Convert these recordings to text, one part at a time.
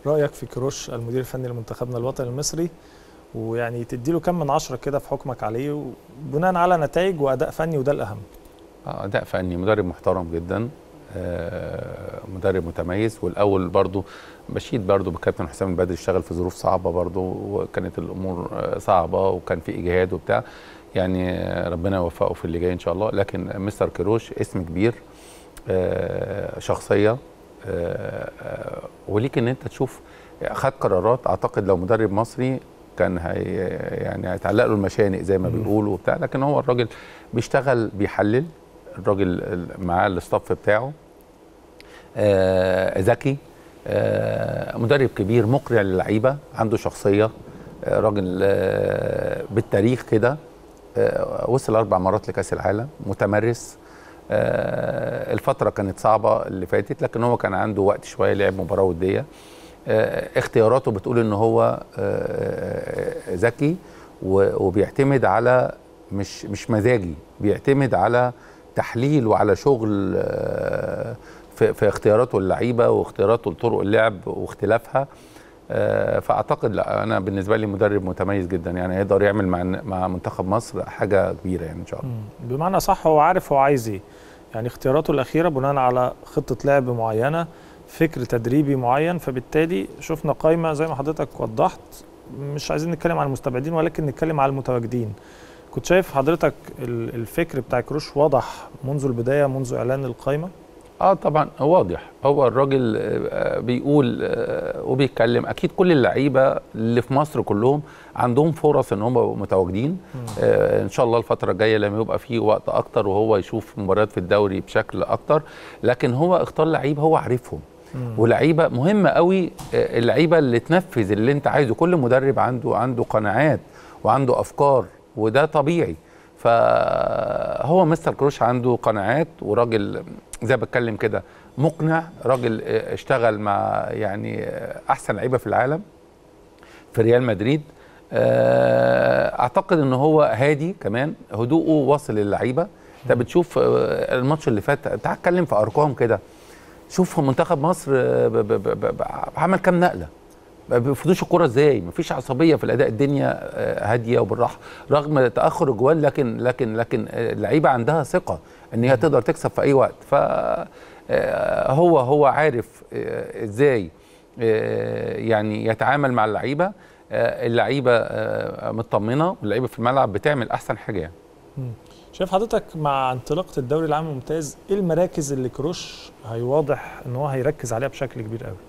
رايك في كروش المدير الفني لمنتخبنا الوطني المصري ويعني تديله كم من عشرة كده في حكمك عليه بناء على نتائج واداء فني وده الاهم آه، اداء فني مدرب محترم جدا آه، مدرب متميز والاول برضو بشيد برضو بكابتن حسام البدري اشتغل في ظروف صعبه برضو وكانت الامور آه، صعبه وكان في اجهاد وبتاع يعني آه، ربنا يوفقه في اللي جاي ان شاء الله لكن مستر كيروش اسم كبير آه، شخصيه آه، آه، وليك ان انت تشوف خد قرارات اعتقد لو مدرب مصري كان هي يعني هيتعلق له المشانق زي ما مم. بيقولوا وبتاع لكن هو الراجل بيشتغل بيحلل الراجل ال- معاه الاستاف بتاعه آه، ذكي آه، مدرب كبير مقنع للعيبه عنده شخصيه آه، راجل آه، بالتاريخ كده آه، وصل اربع مرات لكاس العالم متمرس آه، الفتره كانت صعبه اللي فاتت لكن هو كان عنده وقت شويه لعب مباراه وديه آه، اختياراته بتقول ان هو آه، ذكي و- وبيعتمد على مش مش مزاجي بيعتمد على تحليل وعلى شغل آه، في, في اختياراته اللعيبه واختياراته لطرق اللعب واختلافها آه، فاعتقد لا انا بالنسبه لي مدرب متميز جدا يعني هيقدر يعمل مع مع منتخب مصر حاجه كبيره يعني ان شاء الله مم. بمعنى صح هو عارف هو عايز ايه يعني اختياراته الاخيره بناء على خطه لعب معينه فكر تدريبي معين فبالتالي شفنا قائمه زي ما حضرتك وضحت مش عايزين نتكلم عن المستبعدين ولكن نتكلم على المتواجدين كنت شايف حضرتك ال- الفكر بتاع كروش واضح منذ البدايه منذ اعلان القائمه اه طبعا واضح هو الراجل آه، بيقول آه، وبيتكلم اكيد كل اللعيبه اللي في مصر كلهم عندهم فرص ان هم يبقوا متواجدين آه، ان شاء الله الفتره الجايه لما يبقى فيه وقت اكتر وهو يشوف مباريات في الدوري بشكل اكتر لكن هو اختار لعيبه هو عارفهم ولعيبه مهمه قوي آه، اللعيبه اللي تنفذ اللي انت عايزه كل مدرب عنده عنده قناعات وعنده افكار وده طبيعي فهو مستر كروش عنده قناعات وراجل زي ما بتكلم كده مقنع راجل آه، اشتغل مع يعني آه، احسن لعيبه في العالم في ريال مدريد آه، اعتقد ان هو هادي كمان هدوءه واصل للعيبه انت بتشوف آه، الماتش اللي فات تعال اتكلم في ارقام كده شوف منتخب مصر آه، ب- ب- ب- ب- عمل كام نقله ما بيفقدوش الكره ازاي مفيش عصبيه في الاداء الدنيا آه، هاديه وبالراحه رغم تاخر الجوال لكن لكن لكن آه، اللعيبه عندها ثقه ان هي تقدر تكسب في اي وقت ف آه، هو هو عارف آه، ازاي آه، يعني يتعامل مع اللعيبه آه، اللعيبه آه، مطمنه واللعيبه في الملعب بتعمل احسن حاجه يعني شايف حضرتك مع انطلاقه الدوري العام الممتاز ايه المراكز اللي كروش هيواضح ان هو هيركز عليها بشكل كبير قوي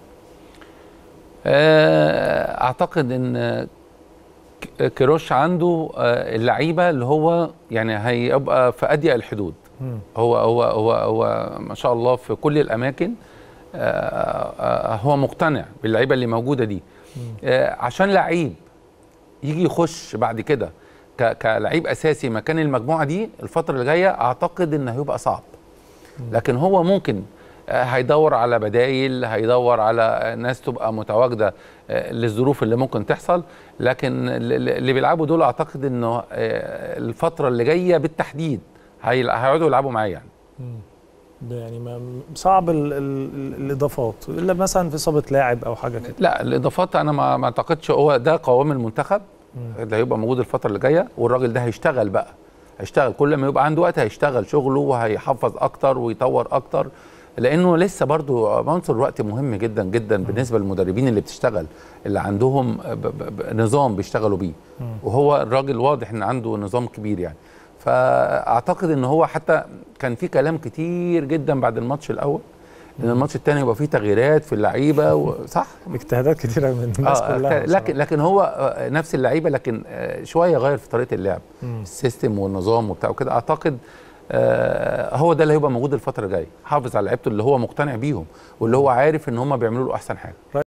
آه، اعتقد ان ك- كيروش عنده آه، اللعيبه اللي هو يعني هيبقى في اضيق الحدود مم. هو هو هو هو ما شاء الله في كل الاماكن آه، آه، هو مقتنع باللعيبه اللي موجوده دي آه، عشان لعيب يجي يخش بعد كده ك- كلعيب اساسي مكان المجموعه دي الفتره اللي جايه اعتقد ان هيبقى صعب لكن هو ممكن آه، هيدور على بدايل هيدور على ناس تبقى متواجده آه، للظروف اللي ممكن تحصل لكن ال- ال- اللي بيلعبوا دول اعتقد انه آه، الفتره اللي جايه بالتحديد هيل- هيقعدوا يلعبوا معاه يعني ده يعني ما صعب ال ال الاضافات الا مثلا في اصابه لاعب او حاجه كده لا الاضافات انا ما ما اعتقدش هو ده قوام المنتخب اللي هيبقى موجود الفتره اللي جايه والراجل ده هيشتغل بقى هيشتغل كل ما يبقى عنده وقت هيشتغل شغله وهيحفظ اكتر ويطور اكتر لانه لسه برضو عنصر الوقت مهم جدا جدا بالنسبه للمدربين اللي بتشتغل اللي عندهم ب ب ب نظام بيشتغلوا بيه وهو الراجل واضح ان عنده نظام كبير يعني فاعتقد ان هو حتى كان في كلام كتير جدا بعد الماتش الاول ان الماتش الثاني يبقى فيه تغييرات في اللعيبه و- صح اجتهادات كتيره من الناس آه كلها لكن لكن هو آه، نفس اللعيبه لكن آه، شويه غير في طريقه اللعب السيستم والنظام وبتاع وكده اعتقد آه، هو ده اللي هيبقى موجود الفتره الجايه حافظ على لعيبته اللي هو مقتنع بيهم واللي هو عارف ان هم بيعملوا له احسن حاجه